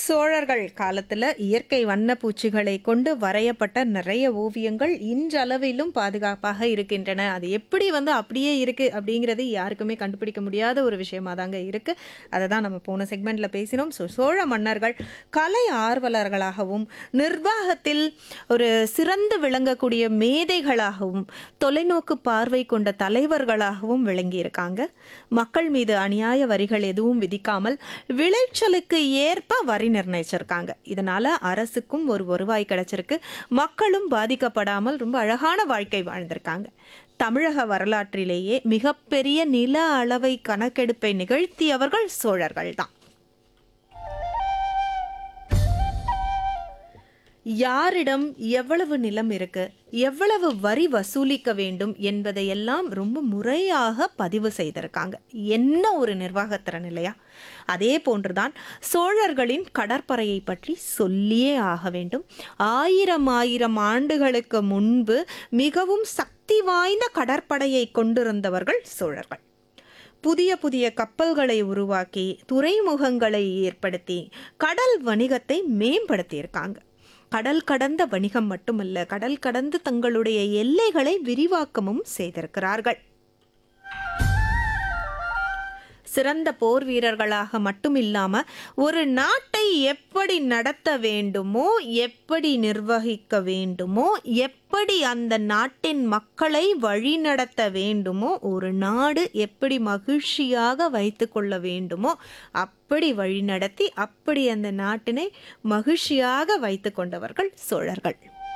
சோழர்கள் காலத்துல இயற்கை வண்ணப்பூச்சிகளை கொண்டு வரையப்பட்ட நிறைய ஓவியங்கள் இன்றளவிலும் பாதுகாப்பாக இருக்கின்றன அது எப்படி வந்து அப்படியே இருக்கு அப்படிங்கிறது யாருக்குமே கண்டுபிடிக்க முடியாத ஒரு விஷயமா தாங்க இருக்கு அதை தான் நம்ம போன செக்மெண்ட்ல பேசினோம் ஸோ சோழ மன்னர்கள் கலை ஆர்வலர்களாகவும் நிர்வாகத்தில் ஒரு சிறந்து விளங்கக்கூடிய மேதைகளாகவும் தொலைநோக்கு பார்வை கொண்ட தலைவர்களாகவும் விளங்கியிருக்காங்க மக்கள் மீது அநியாய வரிகள் எதுவும் விதிக்காமல் விளைச்சலுக்கு ஏற்ப வரி நிர்ணயிச்சிருக்காங்க இதனால அரசுக்கும் ஒரு வருவாய் கிடைச்சிருக்கு மக்களும் பாதிக்கப்படாமல் ரொம்ப அழகான வாழ்க்கை வாழ்ந்திருக்காங்க தமிழக வரலாற்றிலேயே மிகப்பெரிய நில அளவை கணக்கெடுப்பை நிகழ்த்தியவர்கள் சோழர்கள் தான் யாரிடம் எவ்வளவு நிலம் இருக்கு எவ்வளவு வரி வசூலிக்க வேண்டும் என்பதையெல்லாம் ரொம்ப முறையாக பதிவு செய்திருக்காங்க என்ன ஒரு நிர்வாகத்திறன் இல்லையா அதே போன்றுதான் சோழர்களின் கடற்படையை பற்றி சொல்லியே ஆக வேண்டும் ஆயிரம் ஆயிரம் ஆண்டுகளுக்கு முன்பு மிகவும் சக்தி வாய்ந்த கடற்படையை கொண்டிருந்தவர்கள் சோழர்கள் புதிய புதிய கப்பல்களை உருவாக்கி துறைமுகங்களை ஏற்படுத்தி கடல் வணிகத்தை மேம்படுத்தியிருக்காங்க கடல் கடந்த வணிகம் மட்டுமல்ல கடல் கடந்து தங்களுடைய எல்லைகளை விரிவாக்கமும் செய்திருக்கிறார்கள் சிறந்த போர் வீரர்களாக மட்டும் இல்லாம ஒரு நாட்டை எப்படி நடத்த வேண்டுமோ எப்படி நிர்வகிக்க வேண்டுமோ எப்படி அந்த நாட்டின் மக்களை வழிநடத்த வேண்டுமோ ஒரு நாடு எப்படி மகிழ்ச்சியாக வைத்து கொள்ள வேண்டுமோ அப்படி வழிநடத்தி அப்படி அந்த நாட்டினை மகிழ்ச்சியாக வைத்து கொண்டவர்கள் சோழர்கள்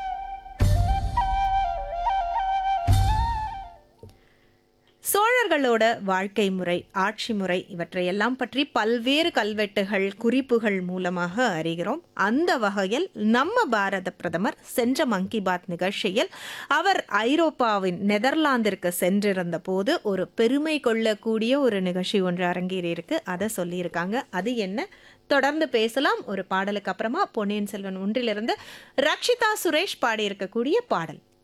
சோழர்களோட வாழ்க்கை முறை ஆட்சி முறை இவற்றையெல்லாம் பற்றி பல்வேறு கல்வெட்டுகள் குறிப்புகள் மூலமாக அறிகிறோம் அந்த வகையில் நம்ம பாரத பிரதமர் சென்ற மன் கி பாத் நிகழ்ச்சியில் அவர் ஐரோப்பாவின் நெதர்லாந்திற்கு சென்றிருந்த போது ஒரு பெருமை கொள்ளக்கூடிய ஒரு நிகழ்ச்சி ஒன்று அரங்கேறியிருக்கு அதை சொல்லியிருக்காங்க அது என்ன தொடர்ந்து பேசலாம் ஒரு பாடலுக்கு அப்புறமா பொன்னியின் செல்வன் ஒன்றிலிருந்து ரக்ஷிதா சுரேஷ் பாடியிருக்கக்கூடிய பாடல்